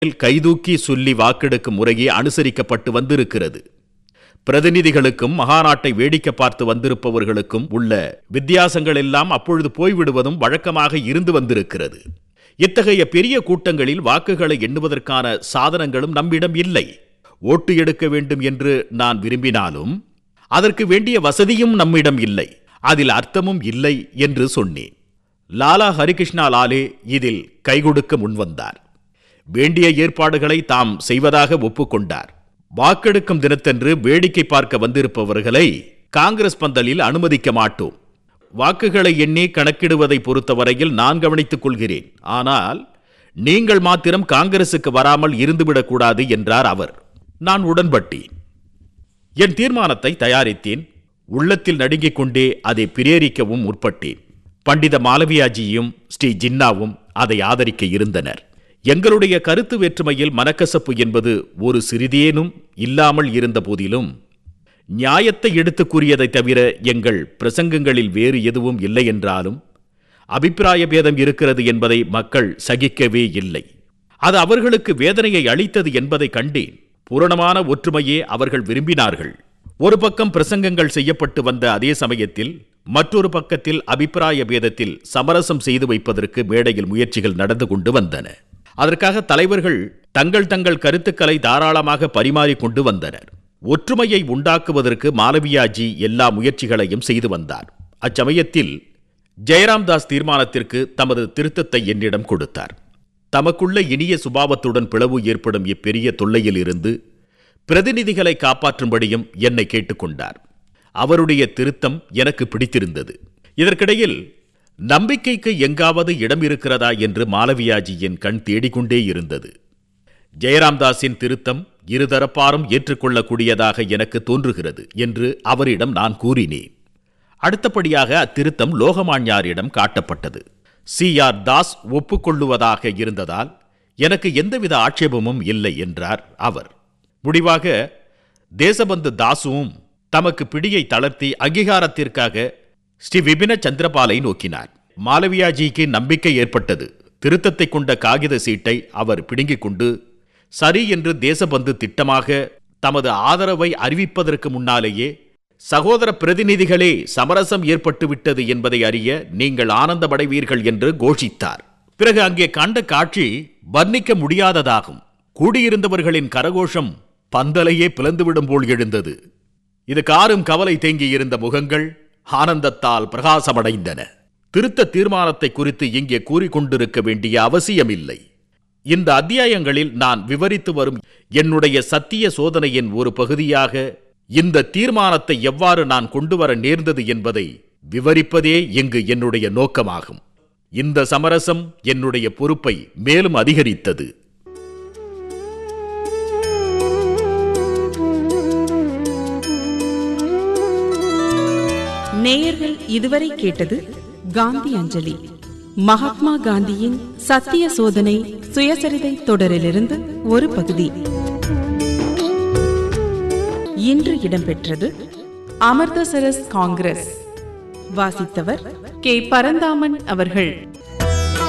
கைதூக்கி சொல்லி வாக்கெடுக்கும் முறையே அனுசரிக்கப்பட்டு வந்திருக்கிறது பிரதிநிதிகளுக்கும் மகாநாட்டை வேடிக்கை பார்த்து வந்திருப்பவர்களுக்கும் உள்ள வித்தியாசங்கள் எல்லாம் அப்பொழுது போய்விடுவதும் வழக்கமாக இருந்து வந்திருக்கிறது இத்தகைய பெரிய கூட்டங்களில் வாக்குகளை எண்ணுவதற்கான சாதனங்களும் நம்மிடம் இல்லை ஓட்டு எடுக்க வேண்டும் என்று நான் விரும்பினாலும் அதற்கு வேண்டிய வசதியும் நம்மிடம் இல்லை அதில் அர்த்தமும் இல்லை என்று சொன்னேன் லாலா ஹரிகிருஷ்ணா லாலே இதில் கைகொடுக்க முன்வந்தார் வேண்டிய ஏற்பாடுகளை தாம் செய்வதாக ஒப்புக்கொண்டார் வாக்கெடுக்கும் தினத்தன்று வேடிக்கை பார்க்க வந்திருப்பவர்களை காங்கிரஸ் பந்தலில் அனுமதிக்க மாட்டோம் வாக்குகளை எண்ணி கணக்கிடுவதை பொறுத்தவரையில் நான் கவனித்துக் கொள்கிறேன் ஆனால் நீங்கள் மாத்திரம் காங்கிரசுக்கு வராமல் இருந்துவிடக்கூடாது என்றார் அவர் நான் உடன்பட்டேன் என் தீர்மானத்தை தயாரித்தேன் உள்ளத்தில் நடுங்கிக் கொண்டே அதை பிரேரிக்கவும் முற்பட்டேன் பண்டித மாலவியாஜியும் ஸ்ரீ ஜின்னாவும் அதை ஆதரிக்க இருந்தனர் எங்களுடைய கருத்து வேற்றுமையில் மனக்கசப்பு என்பது ஒரு சிறிதேனும் இல்லாமல் இருந்த போதிலும் நியாயத்தை எடுத்துக் கூறியதை தவிர எங்கள் பிரசங்கங்களில் வேறு எதுவும் இல்லை என்றாலும் அபிப்பிராய பேதம் இருக்கிறது என்பதை மக்கள் சகிக்கவே இல்லை அது அவர்களுக்கு வேதனையை அளித்தது என்பதை கண்டேன் பூரணமான ஒற்றுமையே அவர்கள் விரும்பினார்கள் ஒரு பக்கம் பிரசங்கங்கள் செய்யப்பட்டு வந்த அதே சமயத்தில் மற்றொரு பக்கத்தில் அபிப்பிராய பேதத்தில் சமரசம் செய்து வைப்பதற்கு மேடையில் முயற்சிகள் நடந்து கொண்டு வந்தன அதற்காக தலைவர்கள் தங்கள் தங்கள் கருத்துக்களை தாராளமாக பரிமாறிக் கொண்டு வந்தனர் ஒற்றுமையை உண்டாக்குவதற்கு மாலவியாஜி எல்லா முயற்சிகளையும் செய்து வந்தார் அச்சமயத்தில் ஜெயராம்தாஸ் தீர்மானத்திற்கு தமது திருத்தத்தை என்னிடம் கொடுத்தார் தமக்குள்ள இனிய சுபாவத்துடன் பிளவு ஏற்படும் இப்பெரிய தொல்லையில் இருந்து பிரதிநிதிகளை காப்பாற்றும்படியும் என்னை கேட்டுக்கொண்டார் அவருடைய திருத்தம் எனக்கு பிடித்திருந்தது இதற்கிடையில் நம்பிக்கைக்கு எங்காவது இடம் இருக்கிறதா என்று மாலவியாஜியின் கண் தேடிக்கொண்டே இருந்தது ஜெயராம்தாஸின் திருத்தம் இருதரப்பாரும் ஏற்றுக்கொள்ளக்கூடியதாக எனக்கு தோன்றுகிறது என்று அவரிடம் நான் கூறினேன் அடுத்தபடியாக அத்திருத்தம் லோகமான்யாரிடம் காட்டப்பட்டது சி ஆர் தாஸ் ஒப்புக்கொள்ளுவதாக இருந்ததால் எனக்கு எந்தவித ஆட்சேபமும் இல்லை என்றார் அவர் முடிவாக தேசபந்து தாசுவும் தமக்கு பிடியை தளர்த்தி அங்கீகாரத்திற்காக ஸ்ரீ விபின சந்திரபாலை நோக்கினார் மாலவியாஜிக்கு நம்பிக்கை ஏற்பட்டது திருத்தத்தை கொண்ட காகித சீட்டை அவர் பிடுங்கிக் கொண்டு சரி என்று தேசபந்து திட்டமாக தமது ஆதரவை அறிவிப்பதற்கு முன்னாலேயே சகோதர பிரதிநிதிகளே சமரசம் ஏற்பட்டுவிட்டது என்பதை அறிய நீங்கள் ஆனந்தமடைவீர்கள் என்று கோஷித்தார் பிறகு அங்கே கண்ட காட்சி வர்ணிக்க முடியாததாகும் கூடியிருந்தவர்களின் கரகோஷம் பந்தலையே பிளந்துவிடும் போல் எழுந்தது இது காரும் கவலை தேங்கியிருந்த முகங்கள் ஆனந்தத்தால் பிரகாசமடைந்தன திருத்த தீர்மானத்தை குறித்து இங்கே கூறிக்கொண்டிருக்க வேண்டிய அவசியமில்லை இந்த அத்தியாயங்களில் நான் விவரித்து வரும் என்னுடைய சத்திய சோதனையின் ஒரு பகுதியாக இந்த தீர்மானத்தை எவ்வாறு நான் கொண்டு வர நேர்ந்தது என்பதை விவரிப்பதே இங்கு என்னுடைய நோக்கமாகும் இந்த சமரசம் என்னுடைய பொறுப்பை மேலும் அதிகரித்தது நேயர்கள் இதுவரை கேட்டது காந்தி அஞ்சலி மகாத்மா காந்தியின் சத்திய சோதனை சுயசரிதை தொடரிலிருந்து ஒரு பகுதி இன்று இடம்பெற்றது அமிர்தசரஸ் காங்கிரஸ் வாசித்தவர் கே பரந்தாமன் அவர்கள்